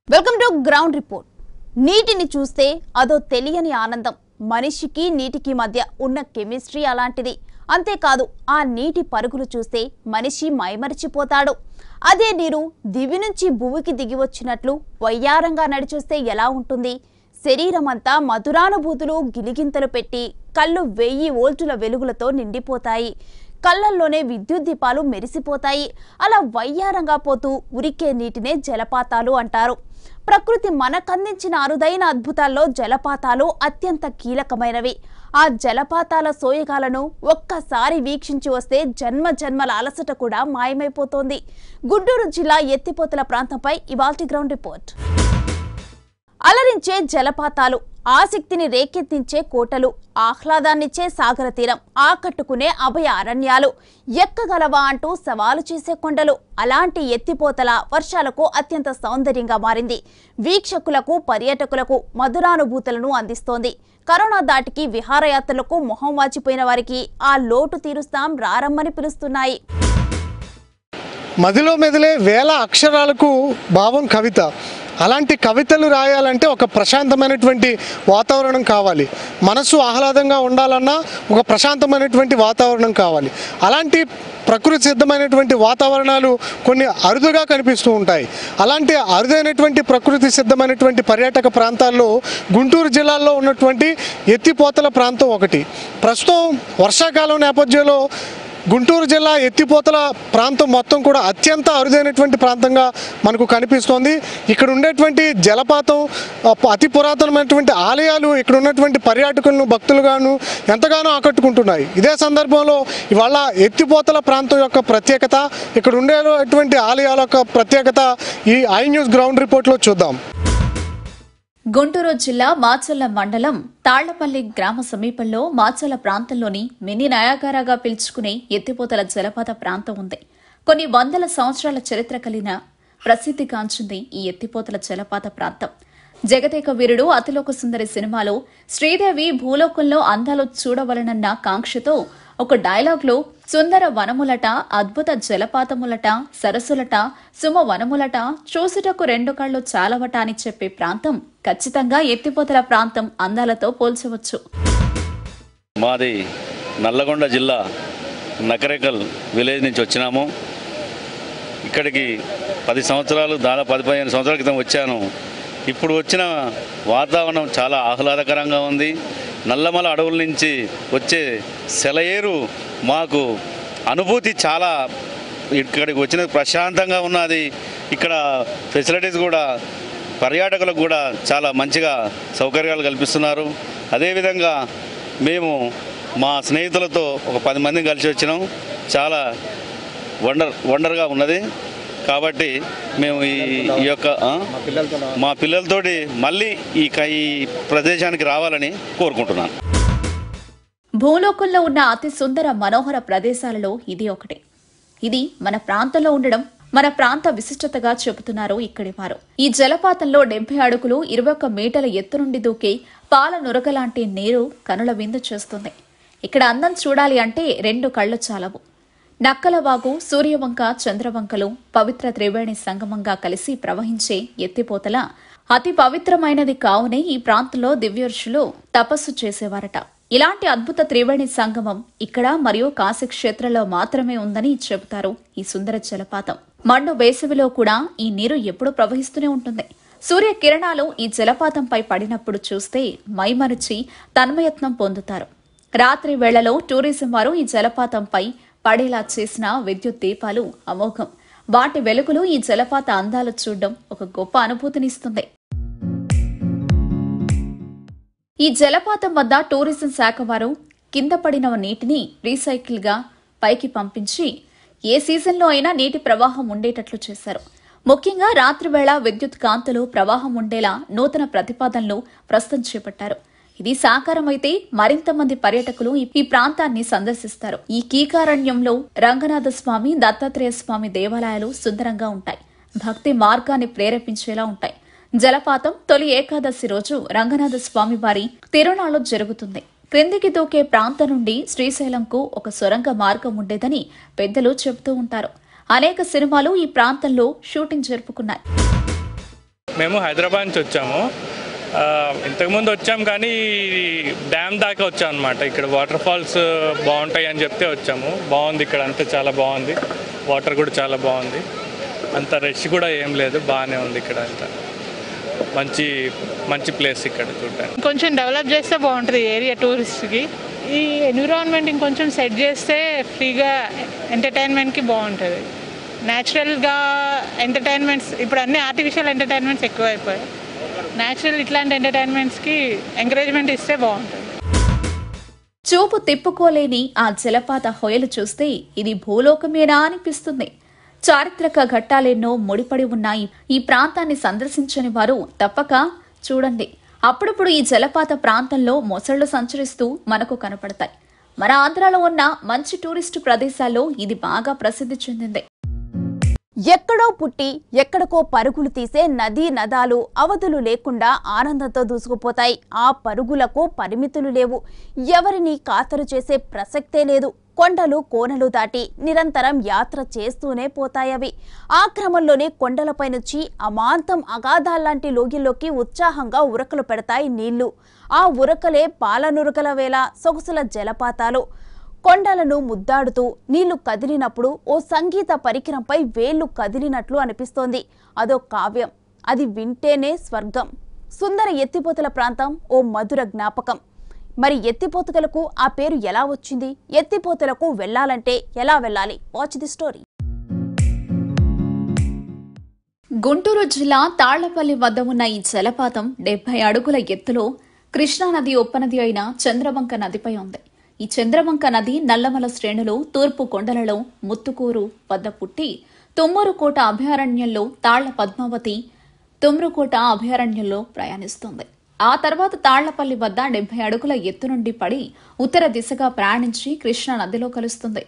Welcome to ground report నీటిని చూస్తే అదో తెలియని ఆనందం మనిషికి నీటికి మధ్య ఉన్న కెమిస్ట్రీ అలాంటిది అంతేకాదు ఆ నీటి పరుగులు చూస్తే మనిషి మైమరిచిపోతాడు అదే నీరు దివి నుంచి భూమికి దిగి వచ్చినట్లు వయ్యారంగా నడిచొస్తే ఎలా ఉంటుంది శరీరం అంతా మధురానుభూతులు గిలిగింతలు పెట్టి కళ్ళు వెయ్యి వోల్టుల వెలుగులతో నిండిపోతాయి కళ్ళల్లోనే విద్యుత్ దీపాలు మెరిసిపోతాయి అలా వయ్యారంగా పోతూ ఉరికే నీటినే జలపాతాలు అంటారు ప్రకృతి మనకందించిన అరుదైన అద్భుతాల్లో జలపాతాలు అత్యంత కీలకమైనవి ఆ జలపాతాల సోయగాలను ఒక్కసారి వీక్షించి వస్తే జన్మ జన్మల అలసట కూడా మాయమైపోతోంది గుంటూరు జిల్లా ఎత్తిపోతల ప్రాంతంపై ఇవాల్టి గ్రౌండ్ రిపోర్ట్ అలరించే జలపాతాలు ఆసక్తిని రేకెత్తించే కోటలు ఆహ్లాదాన్నిచ్చే సాగర తీరం ఆకట్టుకునే అభయ అరణ్యాలు ఎక్కగలవా అంటూ సవాలు చేసే కొండలు అలాంటి ఎత్తిపోతల వర్షాలకు అత్యంత సౌందర్యంగా మారింది వీక్షకులకు పర్యాటకులకు మధురానుభూతులను అందిస్తోంది కరోనా దాటికి విహారయాత్రలకు మొహం వాచిపోయిన వారికి ఆ లోటు తీరుస్తాం రారమ్మని పిలుస్తున్నాయి మదిలో మెదిలే వేల అక్షరాలకు భావం కవిత అలాంటి కవితలు రాయాలంటే ఒక ప్రశాంతమైనటువంటి వాతావరణం కావాలి మనసు ఆహ్లాదంగా ఉండాలన్నా ఒక ప్రశాంతమైనటువంటి వాతావరణం కావాలి అలాంటి ప్రకృతి సిద్ధమైనటువంటి వాతావరణాలు కొన్ని అరుదుగా కనిపిస్తూ ఉంటాయి అలాంటి అరుదైనటువంటి ప్రకృతి సిద్ధమైనటువంటి పర్యాటక ప్రాంతాల్లో గుంటూరు జిల్లాలో ఉన్నటువంటి ఎత్తిపోతల ప్రాంతం ఒకటి ప్రస్తుతం వర్షాకాలం నేపథ్యంలో గుంటూరు జిల్లా ఎత్తిపోతల ప్రాంతం మొత్తం కూడా అత్యంత అరుదైనటువంటి ప్రాంతంగా మనకు కనిపిస్తోంది ఇక్కడ ఉండేటువంటి జలపాతం ఆ, అతి పురాతనమైనటువంటి ఆలయాలు ఇక్కడ ఉన్నటువంటి పర్యాటకులను భక్తులుగాను ఎంతగానో ఆకట్టుకుంటున్నాయి ఇదే సందర్భంలో ఇవాళ ఎత్తిపోతల ప్రాంతం యొక్క ప్రత్యేకత ఇక్కడ ఉండేటువంటి ఆలయాల యొక్క ప్రత్యేకత ఈ ఐ న్యూస్ గ్రౌండ్ రిపోర్ట్లో చూద్దాం గుంటూరు జిల్లా మాచల్ల మండలం తాళ్లపల్లి గ్రామ సమీపంలో మాచల్ల ప్రాంతంలోని మినీ నయాగారాగా పిలుచుకునే ఎత్తిపోతల జలపాత ప్రాంతం ఉంది కొన్ని వందల సంవత్సరాల చరిత్ర కలిగిన ప్రసిద్ధిగాంచింది ఈ ఎత్తిపోతల జలపాత ప్రాంతం జగదేక వీరుడు అతిలోక సుందరి సినిమాలో శ్రీదేవి భూలోకంలో అందాలు చూడవలనన్న కాంక్షతో ఒక డైలాగ్లో సుందర వనములట అద్భుత జలపాతములట సరస్సులట సుమ వనములట చూసుటకు రెండు కళ్ళు చాలవట అని చెప్పే ప్రాంతం ఖచ్చితంగా ఎత్తిపోతల ప్రాంతం అందాలతో పోల్చవచ్చు మాది నల్లగొండ జిల్లా నకరేకల్ విలేజ్ నుంచి వచ్చినాము ఇక్కడికి పది సంవత్సరాలు దాదాపు పది పదిహేను సంవత్సరాల క్రితం వచ్చాను ఇప్పుడు వచ్చిన వాతావరణం చాలా ఆహ్లాదకరంగా ఉంది నల్లమల అడవుల నుంచి వచ్చే సెలయేరు మాకు అనుభూతి చాలా ఇక్కడికి వచ్చిన ప్రశాంతంగా ఉన్నది ఇక్కడ ఫెసిలిటీస్ కూడా పర్యాటకులకు కూడా చాలా మంచిగా సౌకర్యాలు కల్పిస్తున్నారు అదేవిధంగా మేము మా స్నేహితులతో ఒక పది మంది కలిసి వచ్చినాం చాలా వండర్ వండర్గా ఉన్నది కాబట్టి మేము ఈ ఈ యొక్క ఆ? మా పిల్లలతోటి మళ్ళీ ఈ క- ఈ ప్రదేశానికి రావాలని కోరుకుంటున్నాను భూలోకంలో ఉన్న అతి సుందర మనోహర ప్రదేశాలలో ఇది ఒకటి ఇది మన ప్రాంతంలో ఉండడం మన ప్రాంత విశిష్టతగా చెబుతున్నారు ఇక్కడి వారు ఈ జలపాతంలో డెబ్బై అడుగులు ఇరవై ఒక్క మీటర్ల ఎత్తు నుండి దూకే పాల నురగ లాంటి నీరు కనుల విందు చేస్తుంది ఇక్కడ అందం చూడాలి అంటే రెండు కళ్ళు చాలవు నక్కలవాగు సూర్యవంక చంద్రవంకలు పవిత్ర త్రివేణి సంగమంగా కలిసి ప్రవహించే ఎత్తిపోతల అతి పవిత్రమైనది కావునే ఈ ప్రాంతంలో దివ్యర్షులు తపస్సు చేసేవారట ఇలాంటి అద్భుత త్రివేణి సంగమం ఇక్కడ మరియు కాశీ క్షేత్రంలో మాత్రమే ఉందని చెబుతారు ఈ సుందర జలపాతం మండు వేసవిలో కూడా ఈ నీరు ఎప్పుడూ ప్రవహిస్తూనే ఉంటుంది సూర్య కిరణాలు ఈ జలపాతంపై పడినప్పుడు చూస్తే మైమరిచి తన్మయత్నం పొందుతారు రాత్రి వేళలో టూరిజం వారు ఈ జలపాతంపై పడేలా చేసిన విద్యుత్ దీపాలు అమోఘం వాటి వెలుగులు ఈ జలపాత అందాలు చూడడం ఒక గొప్ప అనుభూతినిస్తుంది ఈ జలపాతం వద్ద టూరిజం శాఖ వారు కింద పడిన నీటిని రీసైకిల్ గా పైకి పంపించి ఏ సీజన్లో అయినా నీటి ప్రవాహం ఉండేటట్లు చేశారు ముఖ్యంగా రాత్రివేళ విద్యుత్ కాంతులు ప్రవాహం ఉండేలా నూతన ప్రతిపాదనలు ప్రస్తుతం చేపట్టారు ఇది సాకారమైతే మరింత మంది పర్యాటకులు ఈ- ఈ ప్రాంతాన్ని సందర్శిస్తారు ఈ కీకారణ్యంలో రంగనాథ స్వామి దత్తాత్రేయ స్వామి దేవాలయాలు సుందరంగా ఉంటాయి భక్తి మార్గాన్ని ప్రేరేపించేలా ఉంటాయి జలపాతం తొలి ఏకాదశి రోజు రంగనాథ స్వామి వారి తిరునాళ్ళు జరుగుతుంది క్రిందికి దూకే ప్రాంతం నుండి శ్రీశైలంకు ఒక సొరంగ మార్గం ఉండేదని పెద్దలు చెబుతూ ఉంటారు అనేక సినిమాలు ఈ ప్రాంతంలో షూటింగ్ జరుపుకున్నాయి మేము హైదరాబాద్ నుంచి వచ్చాము ఆ, ఇంతకుముందు వచ్చాం కానీ ఈ డ్యామ్ దాకా వచ్చాం అనమాట ఇక్కడ వాటర్ ఫాల్స్ బాగుంటాయి అని చెప్తే వచ్చాము బాగుంది ఇక్కడ అంతా చాలా బాగుంది వాటర్ కూడా చాలా బాగుంది అంత రష్ కూడా ఏం లేదు బాగానే ఉంది ఇక్కడ అంతా మంచి మంచి ప్లేస్ ఇక్కడ చూడడానికి కొంచెం డెవలప్ చేస్తే బాగుంటుంది ఏరియా టూరిస్ట్కి ఈ ఎన్విరాన్మెంట్ ఇంకొంచెం సెట్ చేస్తే ఫ్రీగా ఎంటర్టైన్మెంట్కి బాగుంటుంది న్యాచురల్గా ఎంటర్టైన్మెంట్స్ ఇప్పుడు అన్ని ఆర్టిఫిషియల్ ఎంటర్టైన్మెంట్స్ ఎక్కువైపోయాయి న్యాచురల్ ఇట్లాంటి ఎంటర్టైన్మెంట్స్కి ఎంకరేజ్మెంట్ ఇస్తే బాగుంటుంది చూపు తిప్పుకోలేని ఆ జలపాత హొయలు చూస్తే ఇది భూలోకమేనా అనిపిస్తుంది చారిత్రక ఘట్టాలెన్నో ముడిపడి ఉన్నాయి ఈ ప్రాంతాన్ని సందర్శించని వారు తప్పక చూడండి అప్పుడప్పుడు ఈ జలపాత ప్రాంతంలో మొసళ్లు సంచరిస్తూ మనకు కనపడతాయి మన ఆంధ్రాలో ఉన్న మంచి టూరిస్టు ప్రదేశాల్లో ఇది బాగా ప్రసిద్ధి చెందింది ఎక్కడో పుట్టి ఎక్కడికో పరుగులు తీసే నదీ నదాలు అవధులు లేకుండా ఆనందంతో దూసుకుపోతాయి ఆ పరుగులకు పరిమితులు లేవు ఎవరిని ఖాతరు చేసే ప్రసక్తే లేదు కొండలు కోనలు దాటి నిరంతరం యాత్ర చేస్తూనే పోతాయవి ఆ క్రమంలోనే కొండలపై నుంచి అమాంతం అగాధాల్లాంటి లోగిల్లోకి ఉత్సాహంగా ఉరకలు పెడతాయి నీళ్లు ఆ ఉరకలే పాలనురకల వేళ సొగసుల జలపాతాలు కొండలను ముద్దాడుతూ నీళ్లు కదిలినప్పుడు ఓ సంగీత పరికరంపై వేళ్లు కదిలినట్లు అనిపిస్తోంది అదో కావ్యం అది వింటేనే స్వర్గం సుందర ఎత్తిపోతల ప్రాంతం ఓ మధుర జ్ఞాపకం మరి ఎత్తిపోతలకు ఆ పేరు ఎలా వచ్చింది ఎత్తిపోతలకు వెళ్ళాలంటే ఎలా వెళ్ళాలి వాచ్ ది స్టోరీ గుంటూరు జిల్లా తాళ్లపల్లి వద్ద ఉన్న ఈ జలపాతం డెబ్బై అడుగుల ఎత్తులో కృష్ణానది ఉపనది అయిన చంద్రవంక నదిపై ఉంది ఈ చంద్రవంక నది నల్లమల శ్రేణులు తూర్పు కొండలలో ముత్తుకూరు వద్ద పుట్టి తుమ్మూరుకోట అభయారణ్యంలో తాళ్ల పద్మావతి తుమ్రుకోట అభయారణ్యంలో ప్రయాణిస్తుంది ఆ తర్వాత తాళ్లపల్లి వద్ద డెబ్బై అడుగుల ఎత్తు నుండి పడి ఉత్తర దిశగా ప్రయాణించి కృష్ణా నదిలో కలుస్తుంది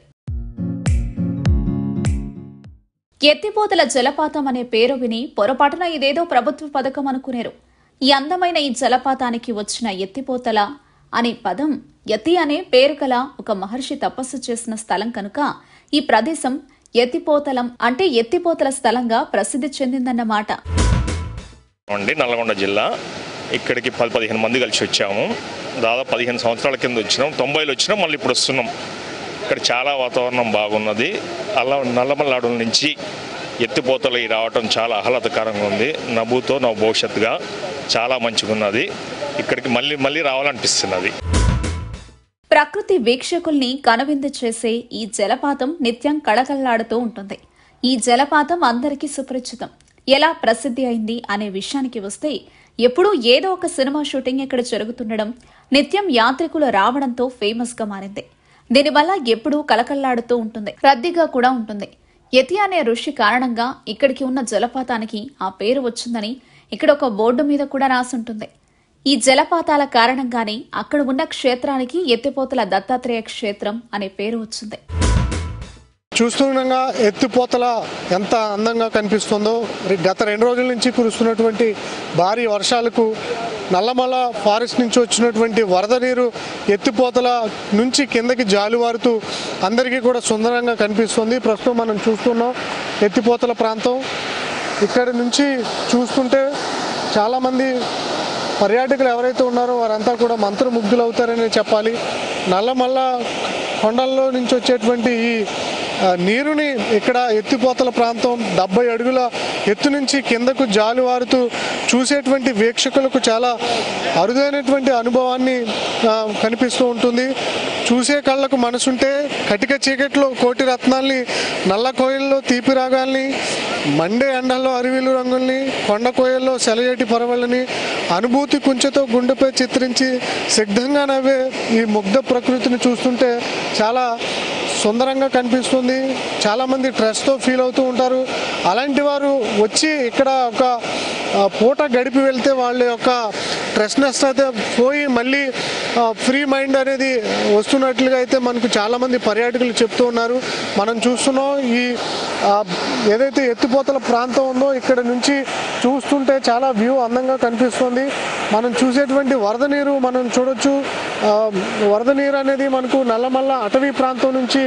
ఎత్తిపోతల జలపాతం అనే పేరు విని పొరపాటున ఇదేదో ప్రభుత్వ పథకం అనుకునేరు ఈ అందమైన ఈ జలపాతానికి వచ్చిన ఎత్తిపోతల అనే పదం యతి అనే పేరు గల ఒక మహర్షి తపస్సు చేసిన స్థలం కనుక ఈ ప్రదేశం ఎత్తిపోతలం అంటే ఎత్తిపోతల స్థలంగా ప్రసిద్ధి చెందిందన్నమాట అండి నల్గొండ జిల్లా ఇక్కడికి పది పదిహేను మంది కలిసి వచ్చాము దాదాపు పదిహేను సంవత్సరాల కింద వచ్చినాం తొంభైలో వచ్చినాం మళ్ళీ ఇప్పుడు వస్తున్నాం ఇక్కడ చాలా వాతావరణం బాగున్నది అలా నల్లమల్ల అడవుల నుంచి ఎత్తిపోతలు ఈ రావటం చాలా ఆహ్లాదకరంగా ఉంది నవ్వుతో నవ్వు భవిష్యత్తుగా చాలా మంచిగా ఉన్నది ఇక్కడికి మళ్ళీ మళ్ళీ రావాలనిపిస్తున్నది ప్రకృతి వీక్షకుల్ని కనువిందు చేసే ఈ జలపాతం నిత్యం కళకళలాడుతూ ఉంటుంది ఈ జలపాతం అందరికీ సుపరిచితం ఎలా ప్రసిద్ధి అయింది అనే విషయానికి వస్తే ఎప్పుడూ ఏదో ఒక సినిమా షూటింగ్ ఇక్కడ జరుగుతుండడం నిత్యం యాత్రికులు రావడంతో ఫేమస్ గా మారింది దీనివల్ల ఎప్పుడూ కలకల్లాడుతూ ఉంటుంది రద్దీగా కూడా ఉంటుంది యతి అనే ఋషి కారణంగా ఇక్కడికి ఉన్న జలపాతానికి ఆ పేరు వచ్చిందని ఇక్కడ ఒక బోర్డు మీద కూడా రాసుంటుంది ఈ జలపాతాల కారణంగానే అక్కడ ఉన్న క్షేత్రానికి ఎత్తిపోతల దత్తాత్రేయ క్షేత్రం అనే పేరు వచ్చింది చూస్తుండగా ఎత్తిపోతల ఎంత అందంగా కనిపిస్తుందో రి- గత రెండు రోజుల నుంచి కురుస్తున్నటువంటి భారీ వర్షాలకు నల్లమల ఫారెస్ట్ నుంచి వచ్చినటువంటి వరద నీరు ఎత్తిపోతల నుంచి కిందకి జాలువారుతూ అందరికీ కూడా సుందరంగా కనిపిస్తుంది ప్రస్తుతం మనం చూస్తున్నాం ఎత్తిపోతల ప్రాంతం ఇక్కడి నుంచి చూస్తుంటే చాలామంది పర్యాటకులు ఎవరైతే ఉన్నారో వారంతా కూడా మంత్రముగ్ధులు అవుతారని చెప్పాలి నల్లమల్ల కొండల్లో నుంచి వచ్చేటువంటి ఈ ఆ, నీరుని ఇక్కడ ఎత్తిపోతల ప్రాంతం డెబ్బై అడుగుల ఎత్తు నుంచి కిందకు జాలువారుతూ చూసేటువంటి వీక్షకులకు చాలా అరుదైనటువంటి అనుభవాన్ని ఆ, కనిపిస్తూ ఉంటుంది చూసే కళ్ళకు మనసుంటే కటిక చీకట్లో కోటి రత్నాల్ని నల్ల కోయల్లో తీపి రాగాల్ని మండే ఎండల్లో అరివిలు రంగుల్ని కొండ కోయల్లో సెలయేటి పరవళ్ళని అనుభూతి కుంచెతో గుండెపై చిత్రించి సిద్ధంగా నవ్వే ఈ ముగ్ధ ప్రకృతిని చూస్తుంటే చాలా సుందరంగా కనిపిస్తుంది చాలామంది స్ట్రెస్తో ఫీల్ అవుతూ ఉంటారు అలాంటి వారు వచ్చి ఇక్కడ ఒక ఆ, పూట గడిపి వెళ్తే వాళ్ళ యొక్క స్ట్రెస్నెస్ అయితే పోయి మళ్ళీ ఫ్రీ మైండ్ అనేది వస్తున్నట్లుగా అయితే మనకు చాలామంది పర్యాటకులు చెప్తూ ఉన్నారు మనం చూస్తున్నాం ఈ ఆ, ఏదైతే ఎత్తిపోతల ప్రాంతం ఉందో ఇక్కడ నుంచి చూస్తుంటే చాలా వ్యూ అందంగా కనిపిస్తుంది మనం చూసేటువంటి వరద నీరు మనం చూడొచ్చు ఆ, వరద నీరు అనేది మనకు నల్లమల్ల అటవీ ప్రాంతం నుంచి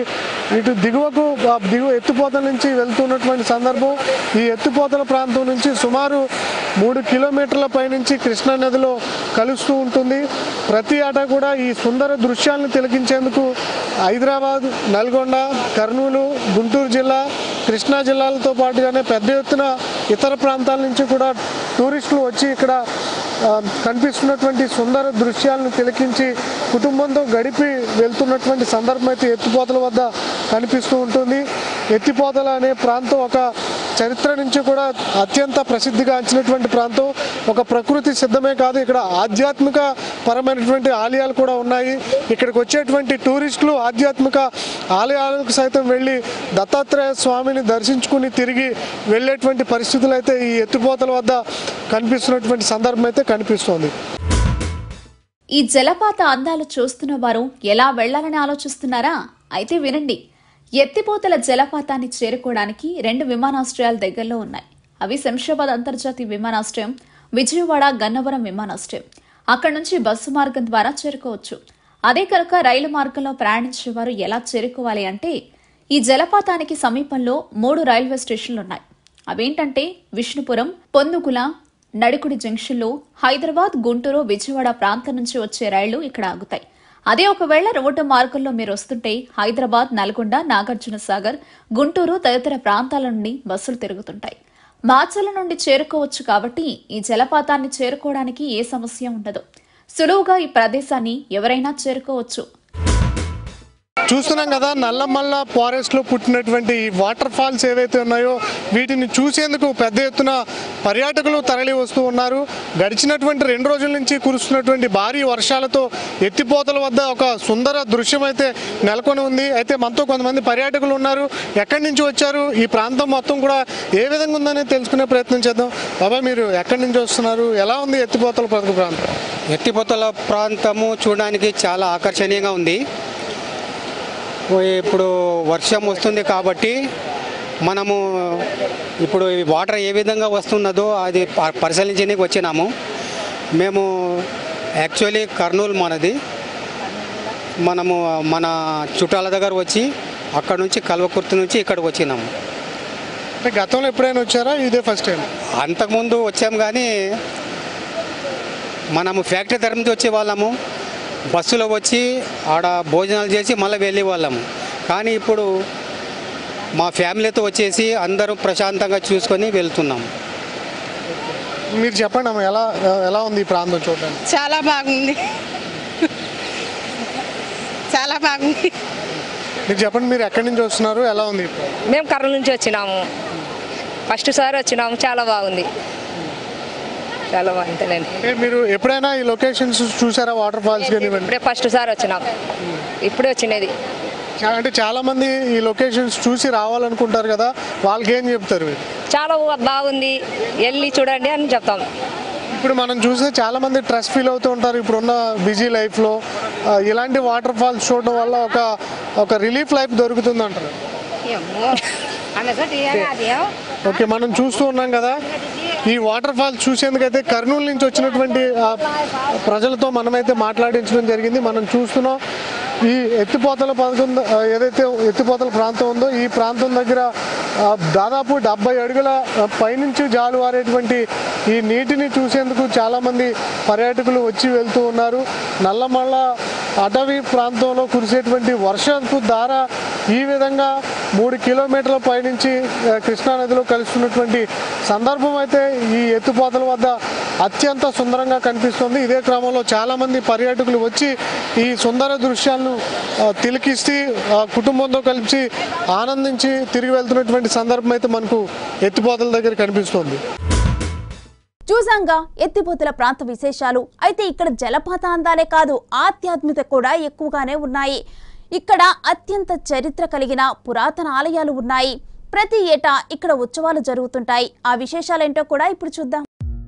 ఇటు దిగువకు ఆ దిగువ ఎత్తిపోతల నుంచి వెళ్తున్నటువంటి సందర్భం ఈ ఎత్తిపోతల ప్రాంతం నుంచి సుమారు మూడు కిలోమీటర్ల పైనుంచి కృష్ణా నదిలో కలుస్తూ ఉంటుంది ప్రతి ఏటా కూడా ఈ సుందర దృశ్యాలను తిలకించేందుకు హైదరాబాద్ నల్గొండ కర్నూలు గుంటూరు జిల్లా కృష్ణా జిల్లాలతో పాటుగానే పెద్ద ఎత్తున ఇతర ప్రాంతాల నుంచి కూడా టూరిస్టులు వచ్చి ఇక్కడ ఆ, కనిపిస్తున్నటువంటి సుందర దృశ్యాలను తిలకించి కుటుంబంతో గడిపి వెళ్తున్నటువంటి సందర్భం అయితే ఎత్తిపోతల వద్ద కనిపిస్తూ ఉంటుంది ఎత్తిపోతల అనే ప్రాంతం ఒక చరిత్ర నుంచి కూడా అత్యంత ప్రసిద్ధిగాంచినటువంటి ప్రాంతం ఒక ప్రకృతి సిద్ధమే కాదు ఇక్కడ ఆధ్యాత్మిక పరమైనటువంటి ఆలయాలు కూడా ఉన్నాయి ఇక్కడికి వచ్చేటువంటి టూరిస్టులు ఆధ్యాత్మిక ఆలయాలకు సైతం వెళ్ళి దత్తాత్రేయ స్వామిని దర్శించుకుని తిరిగి వెళ్ళేటువంటి పరిస్థితులు అయితే ఈ ఎత్తిపోతల వద్ద కనిపిస్తున్నటువంటి సందర్భం అయితే కనిపిస్తోంది ఈ జలపాత అందాలు చూస్తున్న వారు ఎలా వెళ్లాలని ఆలోచిస్తున్నారా అయితే వినండి ఎత్తిపోతల జలపాతాన్ని చేరుకోవడానికి రెండు విమానాశ్రయాలు దగ్గరలో ఉన్నాయి అవి శంషాబాద్ అంతర్జాతీయ విమానాశ్రయం విజయవాడ గన్నవరం విమానాశ్రయం అక్కడ నుంచి బస్సు మార్గం ద్వారా చేరుకోవచ్చు అదే కనుక రైలు మార్గంలో ప్రయాణించే వారు ఎలా చేరుకోవాలి అంటే ఈ జలపాతానికి సమీపంలో మూడు రైల్వే స్టేషన్లు ఉన్నాయి అవేంటంటే విష్ణుపురం పొందుగుల నడికుడి జంక్షన్లో హైదరాబాద్ గుంటూరు విజయవాడ ప్రాంతం నుంచి వచ్చే రైళ్లు ఇక్కడ ఆగుతాయి అదే ఒకవేళ రోడ్డు మార్గంలో మీరు వస్తుంటే హైదరాబాద్ నల్గొండ నాగార్జున సాగర్ గుంటూరు తదితర ప్రాంతాల నుండి బస్సులు తిరుగుతుంటాయి మాచల నుండి చేరుకోవచ్చు కాబట్టి ఈ జలపాతాన్ని చేరుకోవడానికి ఏ సమస్య ఉండదు సులువుగా ఈ ప్రదేశాన్ని ఎవరైనా చేరుకోవచ్చు చూస్తున్నాం కదా నల్లమల్ల ఫారెస్ట్ లో పుట్టినటువంటి ఈ వాటర్ ఫాల్స్ ఏవైతే ఉన్నాయో వీటిని చూసేందుకు పెద్ద ఎత్తున పర్యాటకులు తరలి వస్తూ ఉన్నారు గడిచినటువంటి రెండు రోజుల నుంచి కురుస్తున్నటువంటి భారీ వర్షాలతో ఎత్తిపోతల వద్ద ఒక సుందర దృశ్యం అయితే నెలకొని ఉంది అయితే మనతో కొంతమంది పర్యాటకులు ఉన్నారు ఎక్కడి నుంచి వచ్చారు ఈ ప్రాంతం మొత్తం కూడా ఏ విధంగా ఉందనేది తెలుసుకునే ప్రయత్నం చేద్దాం బాబా మీరు ఎక్కడి నుంచి వస్తున్నారు ఎలా ఉంది ఎత్తిపోతల పథక ప్రాంతం ఎత్తిపోతల ప్రాంతము చూడడానికి చాలా ఆకర్షణీయంగా ఉంది ఓ ఇప్పుడు వర్షం వస్తుంది కాబట్టి మనము ఇప్పుడు ఈ వాటర్ ఏ విధంగా వస్తున్నదో అది ప- పరిశీలించడానికి వచ్చినాము మేము యాక్చువల్లీ కర్నూలు మనది మనము మన చుట్టాల దగ్గర వచ్చి అక్కడ నుంచి కల్వకుర్తి నుంచి ఇక్కడికి వచ్చినాము అంటే గతంలో ఎప్పుడైనా వచ్చారా ఇదే ఫస్ట్ టైం అంతకుముందు వచ్చాం కానీ మనము ఫ్యాక్టరీ తరఫు నుంచి వచ్చే వాళ్ళము బస్సులో వచ్చి ఆడ భోజనాలు చేసి మళ్ళీ వెళ్ళే వాళ్ళము కానీ ఇప్పుడు మా ఫ్యామిలీతో వచ్చేసి అందరూ ప్రశాంతంగా చూసుకొని వెళ్తున్నాం మీరు చెప్పండి అమ్మ ఎలా ఎలా ఉంది ఈ ప్రాంతం చూడడానికి చాలా బాగుంది చాలా బాగుంది మీరు చెప్పండి మీరు ఎక్కడి నుంచి వస్తున్నారు ఎలా ఉంది ఈ ప్రాంతం? మేము కర్నూలు నుంచి వచ్చినాము ఫస్ట్ సారి వచ్చినాము చాలా బాగుంది చాలా బాగుంటుందండి అంటే మీరు ఎప్పుడైనా ఈ లొకేషన్స్ చూసారా వాటర్ ఫాల్స్ కానివ్వండి ఇప్పుడే ఫస్ట్ సారి వచ్చినాం ఇప్పుడే వచ్చినది చా- అంటే చాలా మంది ఈ లొకేషన్స్ చూసి రావాలనుకుంటారు కదా వాళ్ళకి ఏం చెప్తారు మీరు చాలా బాగుంది వెళ్ళి చూడండి అని చెప్తాం ఇప్పుడు మనం చూస్తే చాలా మంది స్ట్రెస్ ఫీల్ అవుతూ ఉంటారు ఇప్పుడున్న బిజీ లైఫ్లో ఇలాంటి వాటర్ ఫాల్స్ చూడడం వల్ల ఒక ఒక రిలీఫ్ లైఫ్ దొరుకుతుంది అంటారు ఓకే మనం చూస్తూ ఉన్నాం కదా ఈ వాటర్ ఫాల్స్ చూసేందుకైతే కర్నూలు నుంచి వచ్చినటువంటి ఆ, ప్రజలతో మనమైతే మాట్లాడించడం జరిగింది మనం చూస్తున్నాం ఈ ఎత్తిపోతల పథకం ద- ఆ, ఏదైతే ఎత్తిపోతల ప్రాంతం ఉందో ఈ ప్రాంతం దగ్గర ఆ, దాదాపు డెబ్బై అడుగుల ఆ, పైనుంచి జాలువారేటువంటి ఈ నీటిని చూసేందుకు చాలామంది పర్యాటకులు వచ్చి వెళ్తూ ఉన్నారు నల్లమల్ల అటవీ ప్రాంతంలో కురిసేటువంటి వర్షపు ధార ఈ విధంగా మూడు కిలోమీటర్ల పైనుంచి ఆ, కృష్ణానదిలో కలుస్తున్నటువంటి సందర్భం అయితే ఈ ఎత్తుపోతల వద్ద అత్యంత సుందరంగా కనిపిస్తుంది ఇదే క్రమంలో చాలామంది పర్యాటకులు వచ్చి ఈ సుందర దృశ్యాలను ఆ, తిలకిస్తూ ఆ, కుటుంబంతో కలిసి ఆనందించి తిరిగి వెళ్తున్నటువంటి సందర్భం అయితే మనకు ఎత్తిపోతల దగ్గర కనిపిస్తుంది చూసాంగా ఎత్తిపోతల ప్రాంత విశేషాలు అయితే ఇక్కడ జలపాత అందాలే కాదు ఆధ్యాత్మికత కూడా ఎక్కువగానే ఉన్నాయి ఇక్కడ అత్యంత చరిత్ర కలిగిన పురాతన ఆలయాలు ఉన్నాయి ప్రతి ఏటా ఇక్కడ ఉత్సవాలు జరుగుతుంటాయి ఆ విశేషాలేంటో కూడా ఇప్పుడు చూద్దాం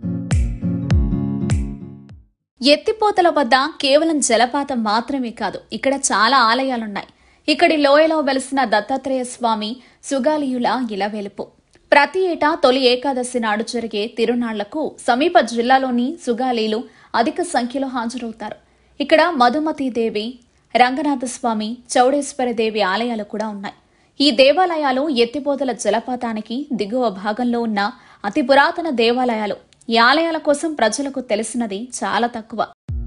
ఎత్తిపోతల వద్ద కేవలం జలపాతం మాత్రమే కాదు ఇక్కడ చాలా ఆలయాలున్నాయి ఇక్కడి లోయలో వెలిసిన దత్తాత్రేయ స్వామి సుగాలియుల ఇలవెలుపు ప్రతి ఏటా తొలి ఏకాదశి నాడు జరిగే తిరునాళ్లకు సమీప జిల్లాలోని సుగాలీలు అధిక సంఖ్యలో హాజరవుతారు ఇక్కడ మధుమతీదేవి రంగనాథస్వామి చౌడేశ్వరదేవి ఆలయాలు కూడా ఉన్నాయి ఈ దేవాలయాలు ఎత్తిపోతల జలపాతానికి దిగువ భాగంలో ఉన్న అతి పురాతన దేవాలయాలు ఈ ఆలయాల కోసం ప్రజలకు తెలిసినది చాలా తక్కువ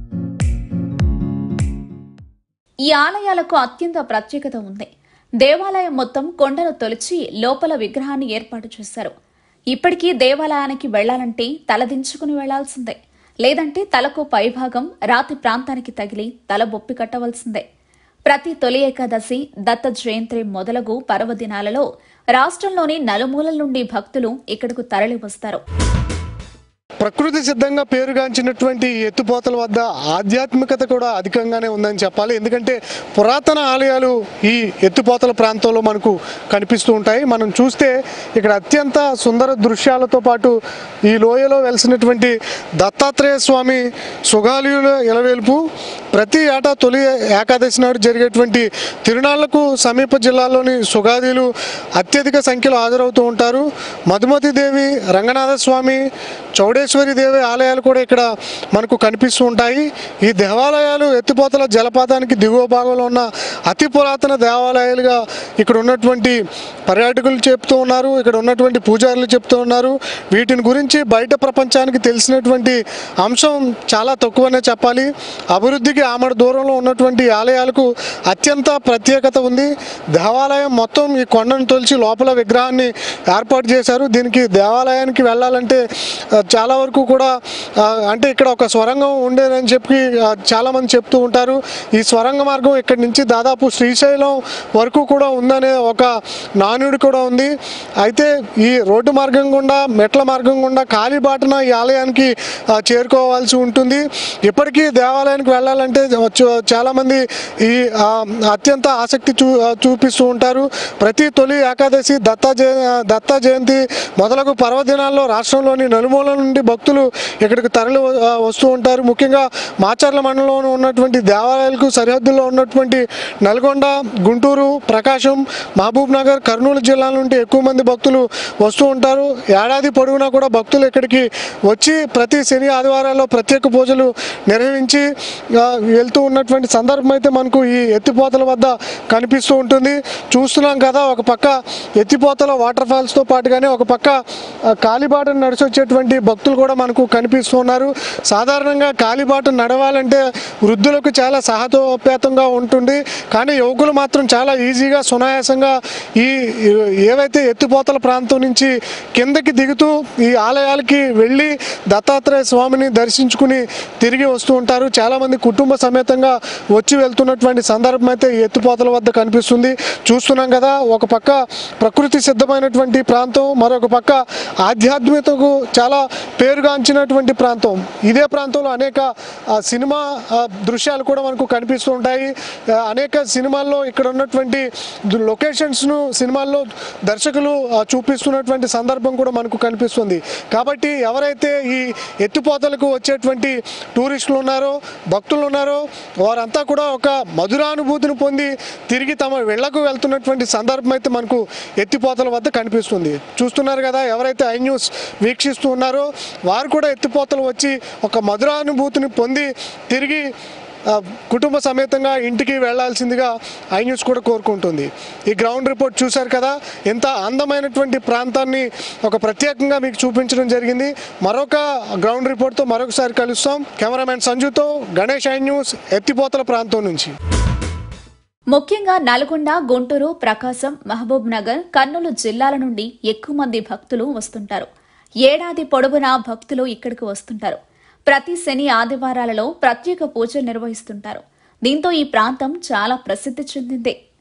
ఈ ఆలయాలకు అత్యంత ప్రత్యేకత ఉంది దేవాలయం మొత్తం కొండను తొలిచి లోపల విగ్రహాన్ని ఏర్పాటు చేశారు ఇప్పటికీ దేవాలయానికి వెళ్లాలంటే తలదించుకుని వెళ్లాల్సిందే లేదంటే తలకు పైభాగం రాతి ప్రాంతానికి తగిలి తల బొప్పి కట్టవలసిందే ప్రతి తొలి ఏకాదశి దత్త జయంతి మొదలగు పర్వదినాలలో రాష్ట్రంలోని నలుమూలల నుండి భక్తులు ఇక్కడకు తరలి వస్తారు ప్రకృతి సిద్ధంగా పేరుగాంచినటువంటి ఈ ఎత్తుపోతల వద్ద ఆధ్యాత్మికత కూడా అధికంగానే ఉందని చెప్పాలి ఎందుకంటే పురాతన ఆలయాలు ఈ ఎత్తుపోతల ప్రాంతంలో మనకు కనిపిస్తూ ఉంటాయి మనం చూస్తే ఇక్కడ అత్యంత సుందర దృశ్యాలతో పాటు ఈ లోయలో వెలిసినటువంటి దత్తాత్రేయ స్వామి సుగాలియుల ఇలవేల్పు ప్రతి ఏటా తొలి ఏకాదశి నాడు జరిగేటువంటి తిరునాళ్లకు సమీప జిల్లాలోని సుగాదీలు అత్యధిక సంఖ్యలో హాజరవుతూ ఉంటారు మధుమతి దేవి రంగనాథ స్వామి చౌడేశ్వరి దేవి ఆలయాలు కూడా ఇక్కడ మనకు కనిపిస్తూ ఉంటాయి ఈ దేవాలయాలు ఎత్తిపోతల జలపాతానికి దిగువ భాగంలో ఉన్న అతి పురాతన దేవాలయాలుగా ఇక్కడ ఉన్నటువంటి పర్యాటకులు చెప్తూ ఉన్నారు ఇక్కడ ఉన్నటువంటి పూజారులు చెప్తూ ఉన్నారు వీటిని గురించి బయట ప్రపంచానికి తెలిసినటువంటి అంశం చాలా తక్కువనే చెప్పాలి అభివృద్ధికి ఆమడ దూరంలో ఉన్నటువంటి ఈ ఆలయాలకు అత్యంత ప్రత్యేకత ఉంది దేవాలయం మొత్తం ఈ కొండను తొలిచి లోపల విగ్రహాన్ని ఏర్పాటు చేశారు దీనికి దేవాలయానికి వెళ్ళాలంటే ఆ, చాలా వరకు కూడా ఆ, అంటే ఇక్కడ ఒక స్వరంగం ఉండేదని చెప్పి ఆ, చాలా మంది చెప్తూ ఉంటారు ఈ స్వరంగ మార్గం ఇక్కడి నుంచి దాదాపు శ్రీశైలం వరకు కూడా ఉందనే ఒక నానుడి కూడా ఉంది అయితే ఈ రోడ్డు మార్గం గుండా మెట్ల మార్గం గుండా కాలిబాటన ఈ ఆలయానికి ఆ, చేరుకోవాల్సి ఉంటుంది ఇప్పటికీ దేవాలయానికి వెళ్ళాలంటే చ- చాలామంది ఈ ఆ, అత్యంత ఆసక్తి చూ ఆ, చూపిస్తూ ఉంటారు ప్రతి తొలి ఏకాదశి దత్తా జయ దత్తా జయంతి మొదలగు పర్వదినాల్లో రాష్ట్రంలోని నలుమూల నుండి భక్తులు ఇక్కడికి తరలి వ- ఆ, వస్తూ ఉంటారు ముఖ్యంగా మాచర్ల మండలంలో ఉన్నటువంటి దేవాలయాలకు సరిహద్దుల్లో ఉన్నటువంటి నల్గొండ గుంటూరు ప్రకాశం మహబూబ్ నగర్ కర్నూలు జిల్లాల నుండి ఎక్కువ మంది భక్తులు వస్తూ ఉంటారు ఏడాది పొడవునా కూడా భక్తులు ఇక్కడికి వచ్చి ప్రతి శని ఆదివారాల్లో ప్రత్యేక పూజలు నిర్వహించి ఆ, వెళ్తూ ఉన్నటువంటి సందర్భం అయితే మనకు ఈ ఎత్తిపోతల వద్ద కనిపిస్తూ ఉంటుంది చూస్తున్నాం కదా ఒక పక్క ఎత్తిపోతల వాటర్ ఫాల్స్తో పాటుగానే ఒక పక్క ఆ, కాలిబాటను నడిచి వచ్చేటువంటి భక్తులు కూడా మనకు కనిపిస్తూ ఉన్నారు సాధారణంగా కాలిబాట నడవాలంటే వృద్ధులకు చాలా సహజోపేతంగా ఉంటుంది కానీ యువకులు మాత్రం చాలా ఈజీగా సునాయాసంగా ఈ ఏవైతే ఎత్తిపోతల ప్రాంతం నుంచి కిందకి దిగుతూ ఈ ఆలయాలకి వెళ్ళి దత్తాత్రేయ స్వామిని దర్శించుకుని తిరిగి వస్తూ ఉంటారు చాలామంది కుటుంబ సమేతంగా వచ్చి వెళ్తున్నటువంటి సందర్భం అయితే ఈ ఎత్తిపోతల వద్ద కనిపిస్తుంది చూస్తున్నాం కదా ఒక పక్క ప్రకృతి సిద్ధమైనటువంటి ప్రాంతం మరొక పక్క ఆధ్యాత్మికతకు చాలా పేరుగాంచినటువంటి ప్రాంతం ఇదే ప్రాంతంలో అనేక ఆ, సినిమా ఆ, దృశ్యాలు కూడా మనకు కనిపిస్తూ ఉంటాయి ఆ, అనేక సినిమాల్లో ఇక్కడ ఉన్నటువంటి దు- లొకేషన్స్ను సినిమాల్లో దర్శకులు ఆ, చూపిస్తున్నటువంటి సందర్భం కూడా మనకు కనిపిస్తుంది కాబట్టి ఎవరైతే ఈ ఎత్తిపోతలకు వచ్చేటువంటి టూరిస్టులు ఉన్నారో భక్తులు ఉన్నారో వారంతా కూడా ఒక మధురానుభూతిని పొంది తిరిగి తమ ఇళ్లకు వెళ్తున్నటువంటి సందర్భం అయితే మనకు ఎత్తిపోతల వద్ద కనిపిస్తుంది చూస్తున్నారు కదా ఎవరైతే ఐ న్యూస్ వీక్షిస్తూ ఉన్నారో వారు కూడా ఎత్తిపోతలు వచ్చి ఒక మధురానుభూతిని పొంది తిరిగి ఆ, కుటుంబ సమేతంగా ఇంటికి వెళ్లాల్సిందిగా ఐ న్యూస్ కూడా కోరుకుంటుంది ఈ గ్రౌండ్ రిపోర్ట్ చూశారు కదా ఎంత అందమైనటువంటి ప్రాంతాన్ని ఒక ప్రత్యేకంగా మీకు చూపించడం జరిగింది మరొక గ్రౌండ్ రిపోర్ట్తో మరొకసారి కలుస్తాం కెమెరామెన్ సంజుతో గణేష్ ఐ న్యూస్ ఎత్తిపోతల ప్రాంతం నుంచి ముఖ్యంగా నల్గొండ గుంటూరు ప్రకాశం మహబూబ్ నగర్ కర్నూలు జిల్లాల నుండి ఎక్కువ మంది భక్తులు వస్తుంటారు ఏడాది పొడవునా భక్తులు ఇక్కడికి వస్తుంటారు ప్రతి శని ఆదివారాలలో ప్రత్యేక పూజ నిర్వహిస్తుంటారు దీంతో ఈ ప్రాంతం చాలా ప్రసిద్ధి చెందింది